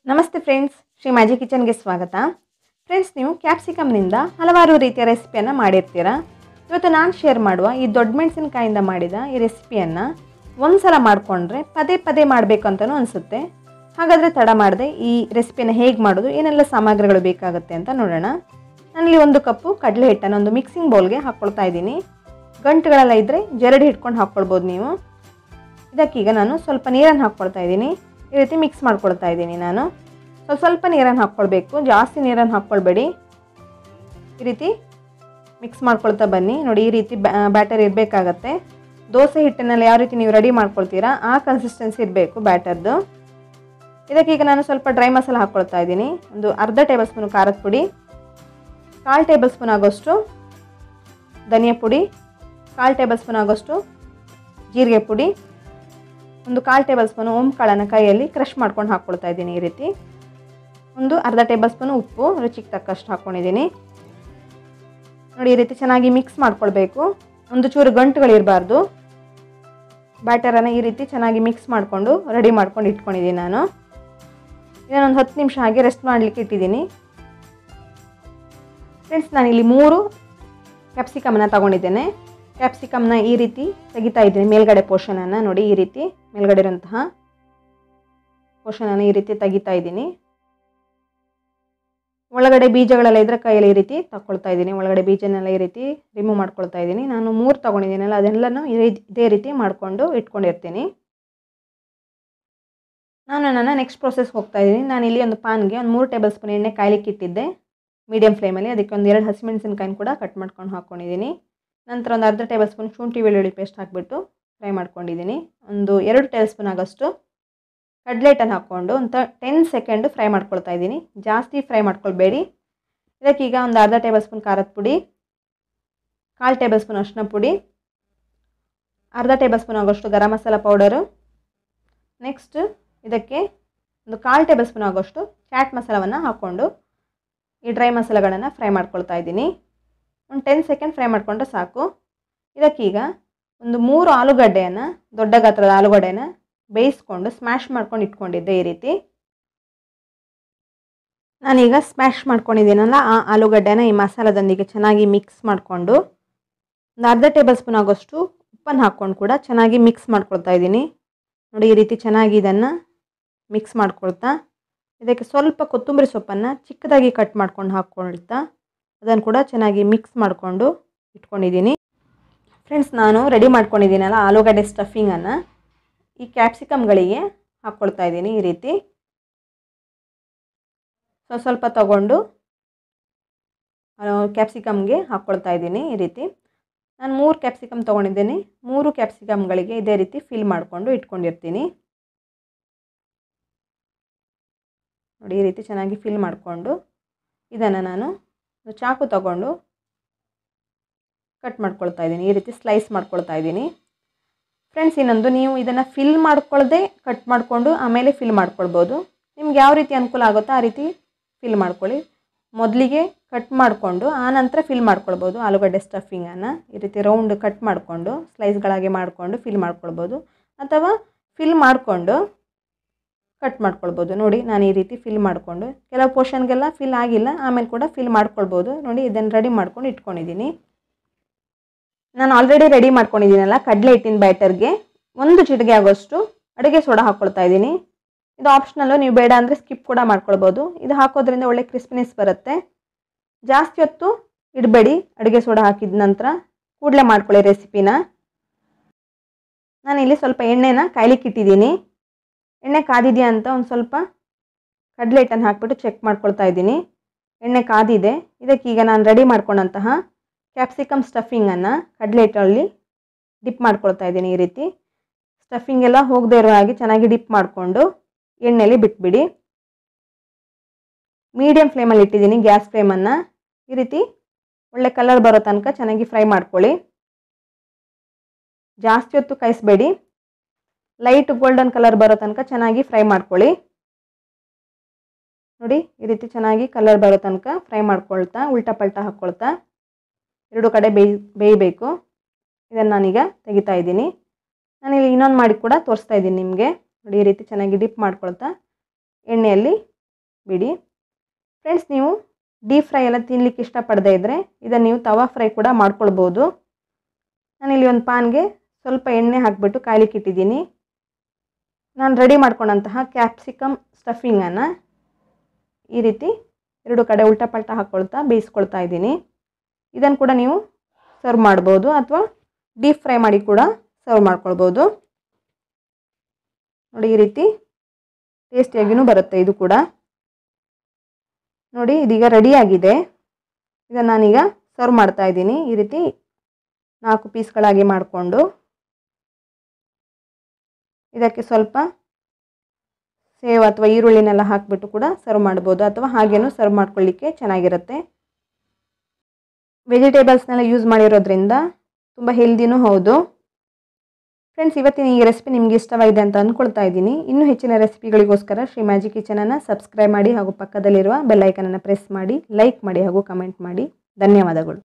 ನಮಸ್ತೆ ಫ್ರೆಂಡ್ಸ್ ಶ್ರೀ ಮ್ಯಾಜಿ ಕಿಚನ್ಗೆ ಸ್ವಾಗತ ಫ್ರೆಂಡ್ಸ್ ನೀವು ಕ್ಯಾಪ್ಸಿಕಮ್ನಿಂದ ಹಲವಾರು ರೀತಿಯ ರೆಸಿಪಿಯನ್ನು ಮಾಡಿರ್ತೀರಾ ಇವತ್ತು ನಾನು ಶೇರ್ ಮಾಡುವ ಈ ದೊಡ್ಡ ಮೆಣಸಿನಕಾಯಿಂದ ಮಾಡಿದ ಈ ರೆಸಿಪಿಯನ್ನು ಒಂದು ಸಲ ಮಾಡಿಕೊಂಡ್ರೆ ಪದೇ ಪದೇ ಮಾಡಬೇಕು ಅಂತಲೂ ಅನಿಸುತ್ತೆ ಹಾಗಾದರೆ ತಡ ಮಾಡದೆ ಈ ರೆಸಿಪಿಯನ್ನು ಹೇಗೆ ಮಾಡೋದು ಏನೆಲ್ಲ ಸಾಮಗ್ರಿಗಳು ಬೇಕಾಗುತ್ತೆ ಅಂತ ನೋಡೋಣ ನಾನಿಲ್ಲಿ ಒಂದು ಕಪ್ಪು ಕಡಲೆ ಹಿಟ್ಟನ್ನು ಒಂದು ಮಿಕ್ಸಿಂಗ್ ಬೌಲ್ಗೆ ಹಾಕ್ಕೊಳ್ತಾ ಇದ್ದೀನಿ ಗಂಟುಗಳೆಲ್ಲ ಇದ್ದರೆ ಜರಡಿ ಹಿಡ್ಕೊಂಡು ಹಾಕ್ಕೊಳ್ಬೋದು ನೀವು ಇದಕ್ಕೀಗ ನಾನು ಸ್ವಲ್ಪ ನೀರನ್ನು ಹಾಕ್ಕೊಳ್ತಾ ಇದ್ದೀನಿ ಈ ರೀತಿ ಮಿಕ್ಸ್ ಮಾಡ್ಕೊಳ್ತಾ ಇದ್ದೀನಿ ನಾನು ಸ್ವಲ್ಪ ಸ್ವಲ್ಪ ನೀರನ್ನು ಹಾಕ್ಕೊಳ್ಬೇಕು ಜಾಸ್ತಿ ನೀರನ್ನು ಹಾಕ್ಕೊಳ್ಬೇಡಿ ಈ ರೀತಿ ಮಿಕ್ಸ್ ಮಾಡ್ಕೊಳ್ತಾ ಬನ್ನಿ ನೋಡಿ ಈ ರೀತಿ ಬ್ಯಾಟರ್ ಇರಬೇಕಾಗತ್ತೆ ದೋಸೆ ಹಿಟ್ಟಿನಲ್ಲಿ ಯಾವ ರೀತಿ ನೀವು ರೆಡಿ ಮಾಡ್ಕೊಳ್ತೀರಾ ಆ ಕನ್ಸಿಸ್ಟೆನ್ಸಿ ಇರಬೇಕು ಬ್ಯಾಟರ್ದು ಇದಕ್ಕೀಗ ನಾನು ಸ್ವಲ್ಪ ಡ್ರೈ ಮಸಾಲ ಹಾಕ್ಕೊಳ್ತಾ ಇದ್ದೀನಿ ಒಂದು ಅರ್ಧ ಟೇಬಲ್ ಸ್ಪೂನ್ ಖಾರದ ಪುಡಿ ಕಾಲು ಟೇಬಲ್ ಸ್ಪೂನ್ ಆಗೋಷ್ಟು ಧನಿಯಾ ಪುಡಿ ಕಾಲು ಟೇಬಲ್ ಸ್ಪೂನ್ ಆಗೋಷ್ಟು ಜೀರಿಗೆ ಪುಡಿ ಒಂದು ಕಾಲು ಟೇಬಲ್ ಸ್ಪೂನು ಓಂ ಕಾಳನ್ನು ಕೈಯಲ್ಲಿ ಕ್ರಷ್ ಮಾಡ್ಕೊಂಡು ಹಾಕ್ಕೊಳ್ತಾ ಇದ್ದೀನಿ ಈ ರೀತಿ ಒಂದು ಅರ್ಧ ಟೇಬಲ್ ಸ್ಪೂನು ಉಪ್ಪು ರುಚಿಗೆ ತಕ್ಕಷ್ಟು ಹಾಕ್ಕೊಂಡಿದ್ದೀನಿ ನೋಡಿ ಈ ರೀತಿ ಚೆನ್ನಾಗಿ ಮಿಕ್ಸ್ ಮಾಡ್ಕೊಳ್ಬೇಕು ಒಂದು ಚೂರು ಗಂಟುಗಳಿರಬಾರ್ದು ಬ್ಯಾಟರನ್ನು ಈ ರೀತಿ ಚೆನ್ನಾಗಿ ಮಿಕ್ಸ್ ಮಾಡಿಕೊಂಡು ರೆಡಿ ಮಾಡ್ಕೊಂಡು ಇಟ್ಕೊಂಡಿದ್ದೀನಿ ನಾನು ಇದನ್ನೊಂದು ಹತ್ತು ನಿಮಿಷ ಹಾಗೆ ರೆಸ್ಟ್ ಮಾಡಲಿಕ್ಕೆ ಇಟ್ಟಿದ್ದೀನಿ ಫ್ರೆಂಡ್ಸ್ ನಾನಿಲ್ಲಿ ಮೂರು ಕ್ಯಾಪ್ಸಿಕಮನ್ನು ತಗೊಂಡಿದ್ದೇನೆ ಕ್ಯಾಪ್ಸಿಕಮ್ನ ಈ ರೀತಿ ತೆಗಿತಾ ಇದ್ದೀನಿ ಮೇಲ್ಗಡೆ ಪೋರ್ಷನನ್ನು ನೋಡಿ ಈ ರೀತಿ ಮೇಲ್ಗಡೆ ಇರುವಂತಹ ಪೋರ್ಷನನ್ನು ಈ ರೀತಿ ತೆಗಿತಾ ಇದ್ದೀನಿ ಒಳಗಡೆ ಬೀಜಗಳೆಲ್ಲ ಇದ್ರೆ ಕೈಯಲ್ಲಿ ಈ ರೀತಿ ತಗೊಳ್ತಾ ಇದ್ದೀನಿ ಒಳಗಡೆ ಬೀಜನೆಲ್ಲ ಈ ರೀತಿ ರಿಮೂವ್ ಮಾಡ್ಕೊಳ್ತಾ ಇದ್ದೀನಿ ನಾನು ಮೂರು ತೊಗೊಂಡಿದ್ದೀನಲ್ಲ ಅದೆಲ್ಲನೂ ಇದೇ ರೀತಿ ಮಾಡಿಕೊಂಡು ಇಟ್ಕೊಂಡಿರ್ತೀನಿ ನಾನು ನನ್ನ ನೆಕ್ಸ್ಟ್ ಪ್ರೊಸೆಸ್ ಹೋಗ್ತಾ ಇದ್ದೀನಿ ನಾನು ಇಲ್ಲಿ ಒಂದು ಪಾನ್ಗೆ ಒಂದು ಮೂರು ಟೇಬಲ್ ಸ್ಪೂನ್ ಎಣ್ಣೆ ಕಾಯ್ಲಿಕ್ಕೆ ಇಟ್ಟಿದ್ದೆ ಮೀಡಿಯಮ್ ಫ್ಲೇಮಲ್ಲಿ ಅದಕ್ಕೆ ಒಂದು ಎರಡು ಹಸಿಮೆಣಸಿನ್ಕಾಯಿನ ಕೂಡ ಕಟ್ ಮಾಡ್ಕೊಂಡು ಹಾಕ್ಕೊಂಡಿದ್ದೀನಿ ನಂತರ ಒಂದು ಅರ್ಧ ಟೇಬಲ್ ಸ್ಪೂನ್ ಶುಂಠಿ ಬೆಳ್ಳುಳ್ಳಿ ಪೇಸ್ಟ್ ಹಾಕಿಬಿಟ್ಟು ಫ್ರೈ ಮಾಡ್ಕೊಂಡಿದ್ದೀನಿ ಒಂದು ಎರಡು ಟೇಬಲ್ ಸ್ಪೂನ್ ಆಗೋಷ್ಟು ಕಡ್ಲೆಟನ್ನು ಹಾಕ್ಕೊಂಡು ಒಂದು ಟೆನ್ ಸೆಕೆಂಡ್ ಫ್ರೈ ಮಾಡ್ಕೊಳ್ತಾ ಇದ್ದೀನಿ ಜಾಸ್ತಿ ಫ್ರೈ ಮಾಡ್ಕೊಳ್ಬೇಡಿ ಇದಕ್ಕೀಗ ಒಂದು ಅರ್ಧ ಟೇಬಲ್ ಸ್ಪೂನ್ ಖಾರದ ಪುಡಿ ಕಾಲು ಟೇಬಲ್ ಸ್ಪೂನ್ ಅರಿಶಿನ ಪುಡಿ ಅರ್ಧ ಟೇಬಲ್ ಸ್ಪೂನ್ ಆಗೋಷ್ಟು ಗರಂ ಮಸಾಲ ಪೌಡರು ನೆಕ್ಸ್ಟ್ ಇದಕ್ಕೆ ಒಂದು ಕಾಲು ಟೇಬಲ್ ಸ್ಪೂನ್ ಆಗೋಷ್ಟು ಚಾಟ್ ಮಸಾಲವನ್ನು ಹಾಕ್ಕೊಂಡು ಈ ಡ್ರೈ ಮಸಾಲೆಗಳನ್ನು ಫ್ರೈ ಮಾಡ್ಕೊಳ್ತಾ ಇದ್ದೀನಿ ಒಂದು ಟೆನ್ ಸೆಕೆಂಡ್ ಫ್ರೈ ಮಾಡಿಕೊಂಡ್ರೆ ಸಾಕು ಇದಕ್ಕೀಗ ಒಂದು ಮೂರು ಆಲೂಗಡ್ಡೆಯನ್ನು ದೊಡ್ಡ ಗಾತ್ರದ ಆಲೂಗಡ್ಡೆನ ಬೇಯಿಸ್ಕೊಂಡು ಸ್ಮ್ಯಾಶ್ ಮಾಡ್ಕೊಂಡು ಇಟ್ಕೊಂಡಿದ್ದೆ ಈ ರೀತಿ ನಾನೀಗ ಸ್ಮ್ಯಾಶ್ ಮಾಡ್ಕೊಂಡಿದ್ದೀನಲ್ಲ ಆ ಆಲೂಗಡ್ಡೆನ ಈ ಮಸಾಲದೊಂದಿಗೆ ಚೆನ್ನಾಗಿ ಮಿಕ್ಸ್ ಮಾಡಿಕೊಂಡು ಒಂದು ಅರ್ಧ ಟೇಬಲ್ ಸ್ಪೂನ್ ಆಗೋಷ್ಟು ಉಪ್ಪನ್ನು ಹಾಕ್ಕೊಂಡು ಕೂಡ ಚೆನ್ನಾಗಿ ಮಿಕ್ಸ್ ಮಾಡ್ಕೊಳ್ತಾ ಇದ್ದೀನಿ ನೋಡಿ ಈ ರೀತಿ ಚೆನ್ನಾಗಿ ಇದನ್ನು ಮಿಕ್ಸ್ ಮಾಡ್ಕೊಳ್ತಾ ಇದಕ್ಕೆ ಸ್ವಲ್ಪ ಕೊತ್ತಂಬರಿ ಸೊಪ್ಪನ್ನು ಚಿಕ್ಕದಾಗಿ ಕಟ್ ಮಾಡ್ಕೊಂಡು ಹಾಕ್ಕೊಳ್ತಾ ಅದನ್ನು ಕೂಡ ಚೆನ್ನಾಗಿ ಮಿಕ್ಸ್ ಮಾಡಿಕೊಂಡು ಇಟ್ಕೊಂಡಿದ್ದೀನಿ ಫ್ರೆಂಡ್ಸ್ ನಾನು ರೆಡಿ ಮಾಡ್ಕೊಂಡಿದ್ದೀನಲ್ಲ ಆಲೂಗಡ್ಡೆ ಸ್ಟಫಿಂಗನ್ನು ಈ ಕ್ಯಾಪ್ಸಿಕಮ್ಗಳಿಗೆ ಹಾಕ್ಕೊಳ್ತಾ ಇದ್ದೀನಿ ಈ ರೀತಿ ಸೊ ಸ್ವಲ್ಪ ತಗೊಂಡು ಕ್ಯಾಪ್ಸಿಕಮ್ಗೆ ಹಾಕ್ಕೊಳ್ತಾ ಇದ್ದೀನಿ ಈ ರೀತಿ ನಾನು ಮೂರು ಕ್ಯಾಪ್ಸಿಕಮ್ ತೊಗೊಂಡಿದ್ದೀನಿ ಮೂರು ಕ್ಯಾಪ್ಸಿಕಮ್ಗಳಿಗೆ ಇದೇ ರೀತಿ ಫಿಲ್ ಮಾಡಿಕೊಂಡು ಇಟ್ಕೊಂಡಿರ್ತೀನಿ ನೋಡಿ ಈ ರೀತಿ ಚೆನ್ನಾಗಿ ಫಿಲ್ ಮಾಡಿಕೊಂಡು ಇದನ್ನು ನಾನು ಚಾಕು ತಗೊಂಡು ಕಟ್ ಮಾಡ್ಕೊಳ್ತಾ ಇದ್ದೀನಿ ಈ ರೀತಿ ಸ್ಲೈಸ್ ಮಾಡ್ಕೊಳ್ತಾ ಇದ್ದೀನಿ ಫ್ರೆಂಡ್ಸ್ ಇನ್ನೊಂದು ನೀವು ಇದನ್ನು ಫಿಲ್ ಮಾಡ್ಕೊಳ್ಳದೆ ಕಟ್ ಮಾಡಿಕೊಂಡು ಆಮೇಲೆ ಫಿಲ್ ಮಾಡ್ಕೊಳ್ಬೋದು ನಿಮ್ಗೆ ಯಾವ ರೀತಿ ಅನುಕೂಲ ಆಗುತ್ತೋ ಆ ರೀತಿ ಫಿಲ್ ಮಾಡ್ಕೊಳ್ಳಿ ಮೊದಲಿಗೆ ಕಟ್ ಮಾಡಿಕೊಂಡು ಆನಂತರ ಫಿಲ್ ಮಾಡ್ಕೊಳ್ಬೋದು ಆಲೂಗಡ್ಡೆ ಸ್ಟಫಿಂಗನ್ನು ಈ ರೀತಿ ರೌಂಡ್ ಕಟ್ ಮಾಡಿಕೊಂಡು ಸ್ಲೈಸ್ಗಳಾಗಿ ಮಾಡಿಕೊಂಡು ಫಿಲ್ ಮಾಡ್ಕೊಳ್ಬೋದು ಅಥವಾ ಫಿಲ್ ಮಾಡಿಕೊಂಡು ಕಟ್ ಮಾಡ್ಕೊಳ್ಬೋದು ನೋಡಿ ನಾನು ಈ ರೀತಿ ಫಿಲ್ ಮಾಡಿಕೊಂಡು ಕೆಲವು ಪೋರ್ಷನ್ಗೆಲ್ಲ ಫಿಲ್ ಆಗಿಲ್ಲ ಆಮೇಲೆ ಕೂಡ ಫಿಲ್ ಮಾಡ್ಕೊಳ್ಬೋದು ನೋಡಿ ಇದನ್ನು ರೆಡಿ ಮಾಡ್ಕೊಂಡು ಇಟ್ಕೊಂಡಿದ್ದೀನಿ ನಾನು ಆಲ್ರೆಡಿ ರೆಡಿ ಮಾಡ್ಕೊಂಡಿದ್ದೀನಲ್ಲ ಕಡಲೆ ಹಿಟ್ಟಿನ ಬ್ಯಾಟರ್ಗೆ ಒಂದು ಚಿಟಿಗೆ ಆಗೋಷ್ಟು ಅಡುಗೆ ಸೋಡಾ ಹಾಕ್ಕೊಳ್ತಾ ಇದ್ದೀನಿ ಇದು ಆಪ್ಷನಲ್ಲು ನೀವು ಬೇಡ ಅಂದರೆ ಸ್ಕಿಪ್ ಕೂಡ ಮಾಡ್ಕೊಳ್ಬೋದು ಇದು ಹಾಕೋದ್ರಿಂದ ಒಳ್ಳೆ ಕ್ರಿಸ್ಪಿನೆಸ್ ಬರುತ್ತೆ ಜಾಸ್ತಿ ಹೊತ್ತು ಇಡಬೇಡಿ ಅಡುಗೆ ಸೋಡಾ ಹಾಕಿದ ನಂತರ ಕೂಡಲೇ ಮಾಡ್ಕೊಳ್ಳಿ ರೆಸಿಪಿನ ನಾನಿಲ್ಲಿ ಸ್ವಲ್ಪ ಎಣ್ಣೆನ ಕಾಯ್ಲಿಕ್ಕೆ ಇಟ್ಟಿದ್ದೀನಿ ಎಣ್ಣೆ ಕಾದಿದೆಯಾ ಅಂತ ಒಂದು ಸ್ವಲ್ಪ ಕಡಲೆ ಹಿಟ್ಟನ್ನು ಹಾಕ್ಬಿಟ್ಟು ಚೆಕ್ ಮಾಡ್ಕೊಳ್ತಾ ಇದ್ದೀನಿ ಎಣ್ಣೆ ಕಾದಿದೆ ಇದಕ್ಕೀಗ ನಾನು ರೆಡಿ ಮಾಡ್ಕೊಂಡಂತಹ ಕ್ಯಾಪ್ಸಿಕಮ್ ಸ್ಟಫಿಂಗನ್ನು ಕಡಲೆ ಹಿಟ್ಟಲ್ಲಿ ಡಿಪ್ ಮಾಡ್ಕೊಳ್ತಾ ಇದ್ದೀನಿ ಈ ರೀತಿ ಸ್ಟಫಿಂಗ್ ಎಲ್ಲ ಹೋಗದೇ ಇರೋ ಹಾಗೆ ಚೆನ್ನಾಗಿ ಡಿಪ್ ಮಾಡಿಕೊಂಡು ಎಣ್ಣೆಯಲ್ಲಿ ಬಿಟ್ಬಿಡಿ ಮೀಡಿಯಮ್ ಫ್ಲೇಮಲ್ಲಿ ಇಟ್ಟಿದ್ದೀನಿ ಗ್ಯಾಸ್ ಫ್ಲೇಮನ್ನು ಈ ರೀತಿ ಒಳ್ಳೆ ಕಲರ್ ಬರೋ ತನಕ ಚೆನ್ನಾಗಿ ಫ್ರೈ ಮಾಡ್ಕೊಳ್ಳಿ ಜಾಸ್ತಿ ಹೊತ್ತು ಕಾಯಿಸ್ಬೇಡಿ ಲೈಟ್ ಗೋಲ್ಡನ್ ಕಲರ್ ಬರೋ ತನಕ ಚೆನ್ನಾಗಿ ಫ್ರೈ ಮಾಡ್ಕೊಳ್ಳಿ ನೋಡಿ ಈ ರೀತಿ ಚೆನ್ನಾಗಿ ಕಲರ್ ಬರೋ ತನಕ ಫ್ರೈ ಮಾಡ್ಕೊಳ್ತಾ ಉಲ್ಟಾ ಪಲ್ಟಾ ಹಾಕ್ಕೊಳ್ತಾ ಎರಡು ಕಡೆ ಬೇಯ್ ಬೇಯಬೇಕು ಇದನ್ನು ನಾನೀಗ ತೆಗಿತಾ ಇದ್ದೀನಿ ನಾನಿಲ್ಲಿ ಇನ್ನೊಂದು ಮಾಡಿ ಕೂಡ ತೋರಿಸ್ತಾ ಇದ್ದೀನಿ ನಿಮಗೆ ನೋಡಿ ಈ ರೀತಿ ಚೆನ್ನಾಗಿ ಡಿಪ್ ಮಾಡ್ಕೊಳ್ತಾ ಎಣ್ಣೆಯಲ್ಲಿ ಬಿಡಿ ಫ್ರೆಂಡ್ಸ್ ನೀವು ಡೀಪ್ ಫ್ರೈ ಎಲ್ಲ ತಿನ್ಲಿಕ್ಕೆ ಇಷ್ಟಪಡದೇ ಇದ್ದರೆ ಇದನ್ನು ನೀವು ತವಾ ಫ್ರೈ ಕೂಡ ಮಾಡ್ಕೊಳ್ಬೋದು ನಾನಿಲ್ಲಿ ಒಂದು ಪಾನ್ಗೆ ಸ್ವಲ್ಪ ಎಣ್ಣೆ ಹಾಕಿಬಿಟ್ಟು ಕಾಯ್ಲಿಕ್ಕೆ ಇಟ್ಟಿದ್ದೀನಿ ನಾನು ರೆಡಿ ಮಾಡ್ಕೊಂಡಂತಹ ಕ್ಯಾಪ್ಸಿಕಮ್ ಸ್ಟಫಿಂಗನ್ನು ಈ ರೀತಿ ಎರಡು ಕಡೆ ಉಲ್ಟಾ ಪಲ್ಟಾ ಹಾಕ್ಕೊಳ್ತಾ ಬೇಯಿಸ್ಕೊಳ್ತಾ ಇದ್ದೀನಿ ಇದನ್ನು ಕೂಡ ನೀವು ಸರ್ವ್ ಮಾಡ್ಬೋದು ಅಥವಾ ಡೀಪ್ ಫ್ರೈ ಮಾಡಿ ಕೂಡ ಸರ್ವ್ ಮಾಡ್ಕೊಳ್ಬೋದು ನೋಡಿ ಈ ರೀತಿ ಟೇಸ್ಟಿಯಾಗಿಯೂ ಬರುತ್ತೆ ಇದು ಕೂಡ ನೋಡಿ ಇದೀಗ ರೆಡಿಯಾಗಿದೆ ಇದನ್ನು ನಾನೀಗ ಸರ್ವ್ ಮಾಡ್ತಾ ಇದ್ದೀನಿ ಈ ರೀತಿ ನಾಲ್ಕು ಪೀಸ್ಗಳಾಗಿ ಮಾಡಿಕೊಂಡು ಇದಕ್ಕೆ ಸ್ವಲ್ಪ ಸೇವ್ ಅಥವಾ ಈರುಳ್ಳಿನೆಲ್ಲ ಹಾಕಿಬಿಟ್ಟು ಕೂಡ ಸರ್ವ್ ಮಾಡ್ಬೋದು ಅಥವಾ ಹಾಗೇನೂ ಸರ್ವ್ ಮಾಡ್ಕೊಳ್ಳಿಕ್ಕೆ ಚೆನ್ನಾಗಿರುತ್ತೆ ವೆಜಿಟೇಬಲ್ಸ್ನೆಲ್ಲ ಯೂಸ್ ಮಾಡಿರೋದ್ರಿಂದ ತುಂಬ ಹೆಲ್ದಿನೂ ಹೌದು ಫ್ರೆಂಡ್ಸ್ ಇವತ್ತಿನ ಈ ರೆಸಿಪಿ ನಿಮಗೆ ಇಷ್ಟವಾಗಿದೆ ಅಂತ ಅಂದ್ಕೊಳ್ತಾ ಇದ್ದೀನಿ ಇನ್ನೂ ಹೆಚ್ಚಿನ ರೆಸಿಪಿಗಳಿಗೋಸ್ಕರ ಶ್ರೀ ಮ್ಯಾಜಿಕ್ ಕಿಚನನ್ನು ಸಬ್ಸ್ಕ್ರೈಬ್ ಮಾಡಿ ಹಾಗೂ ಪಕ್ಕದಲ್ಲಿರುವ ಬೆಲ್ಲೈಕನನ್ನು ಪ್ರೆಸ್ ಮಾಡಿ ಲೈಕ್ ಮಾಡಿ ಹಾಗೂ ಕಮೆಂಟ್ ಮಾಡಿ ಧನ್ಯವಾದಗಳು